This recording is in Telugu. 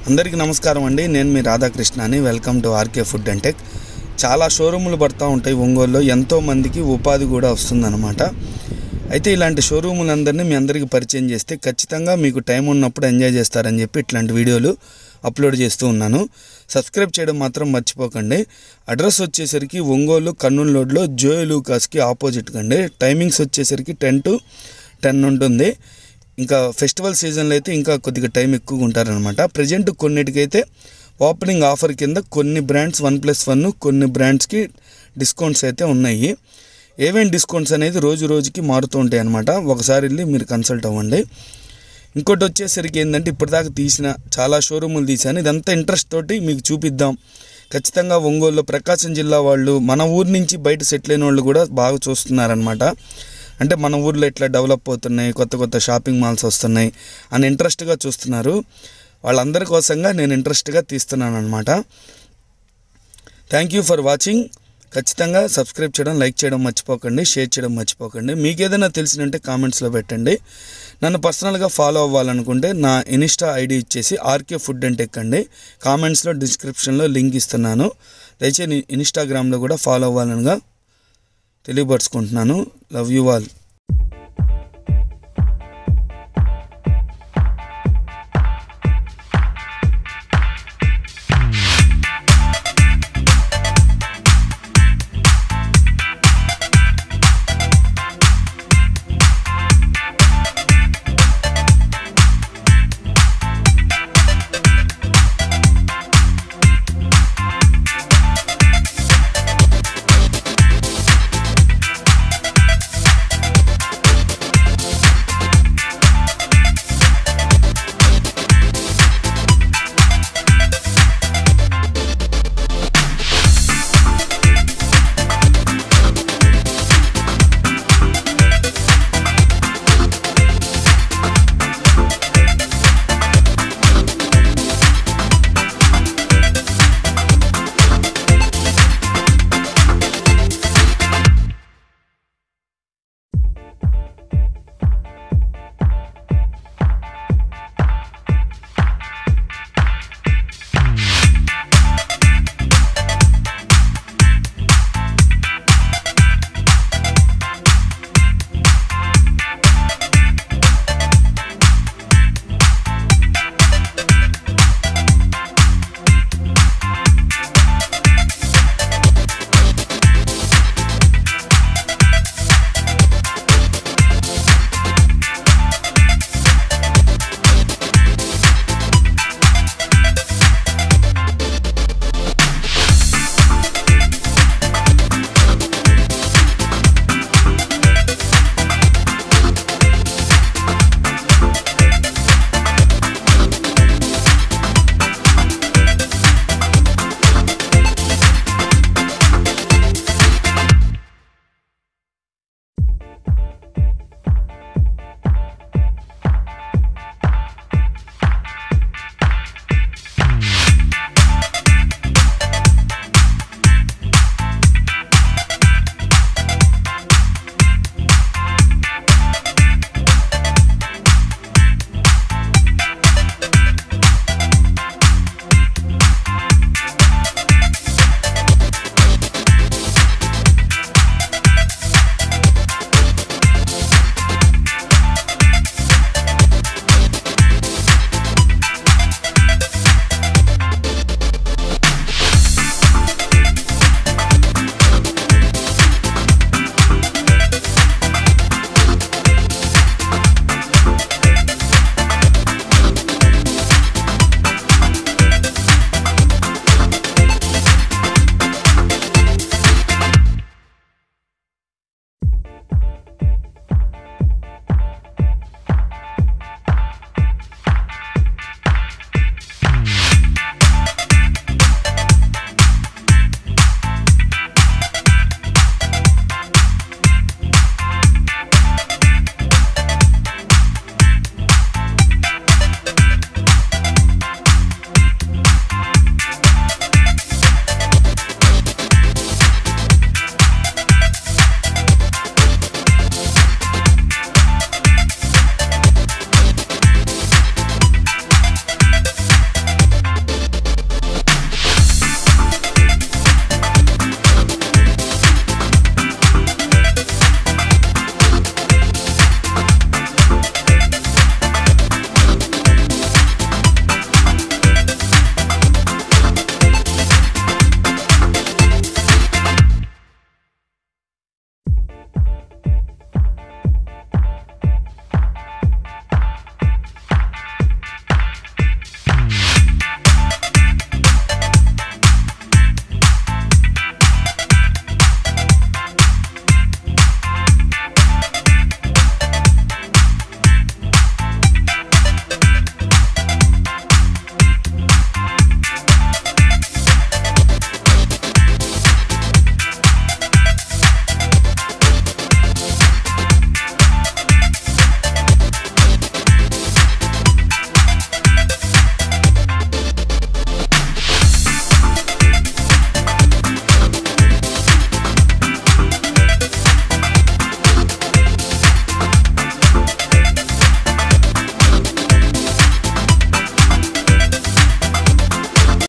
అందరికీ నమస్కారం అండి నేను మీ రాధాకృష్ణని welcome to RK food and tech చాలా షోరూములు పడుతూ ఉంటాయి ఒంగోలులో ఎంతో మందికి ఉపాధి కూడా వస్తుందన్నమాట అయితే ఇలాంటి షోరూములందరినీ మీ అందరికీ పరిచయం చేస్తే ఖచ్చితంగా మీకు టైం ఉన్నప్పుడు ఎంజాయ్ చేస్తారని చెప్పి ఇట్లాంటి వీడియోలు అప్లోడ్ చేస్తూ ఉన్నాను సబ్స్క్రైబ్ చేయడం మాత్రం మర్చిపోకండి అడ్రస్ వచ్చేసరికి ఒంగోలు కర్నూలు రోడ్లో జోయ్ లూకాస్కి ఆపోజిట్ కండి టైమింగ్స్ వచ్చేసరికి టెన్ టు టెన్ ఉంటుంది ఇంకా ఫెస్టివల్ సీజన్లో అయితే ఇంకా కొద్దిగా టైం ఎక్కువగా ఉంటారనమాట ప్రజెంట్ కొన్నిటికైతే ఓపెనింగ్ ఆఫర్ కింద కొన్ని బ్రాండ్స్ వన్ ప్లస్ వన్ కొన్ని బ్రాండ్స్కి డిస్కౌంట్స్ అయితే ఉన్నాయి ఏమేమి డిస్కౌంట్స్ అనేది రోజు రోజుకి మారుతూ ఉంటాయి అనమాట ఒకసారి వెళ్ళి మీరు కన్సల్ట్ అవ్వండి ఇంకోటి వచ్చేసరికి ఏంటంటే ఇప్పటిదాకా తీసిన చాలా షోరూములు తీసాను ఇదంతా ఇంట్రెస్ట్ తోటి మీకు చూపిద్దాం ఖచ్చితంగా ఒంగోలులో ప్రకాశం జిల్లా వాళ్ళు మన ఊరు నుంచి బయట సెటిల్ అయిన వాళ్ళు కూడా బాగా చూస్తున్నారనమాట అంటే మన ఊర్లో ఇట్లా డెవలప్ అవుతున్నాయి కొత్త కొత్త షాపింగ్ మాల్స్ వస్తున్నాయి అని ఇంట్రెస్ట్గా చూస్తున్నారు వాళ్ళందరి కోసంగా నేను ఇంట్రెస్ట్గా తీస్తున్నాను అనమాట థ్యాంక్ యూ ఫర్ వాచింగ్ ఖచ్చితంగా సబ్స్క్రైబ్ చేయడం లైక్ చేయడం మర్చిపోకండి షేర్ చేయడం మర్చిపోకండి మీకు ఏదైనా తెలిసినంటే కామెంట్స్లో పెట్టండి నన్ను పర్సనల్గా ఫాలో అవ్వాలనుకుంటే నా ఇన్స్టా ఐడి ఇచ్చేసి ఆర్కే ఫుడ్ అండ్ టెక్ అండి కామెంట్స్లో డిస్క్రిప్షన్లో లింక్ ఇస్తున్నాను దయచేసి ఇన్స్టాగ్రామ్లో కూడా ఫాలో అవ్వాలనిగా తెలియపరుచుకుంటున్నాను లవ్ యూ ఆల్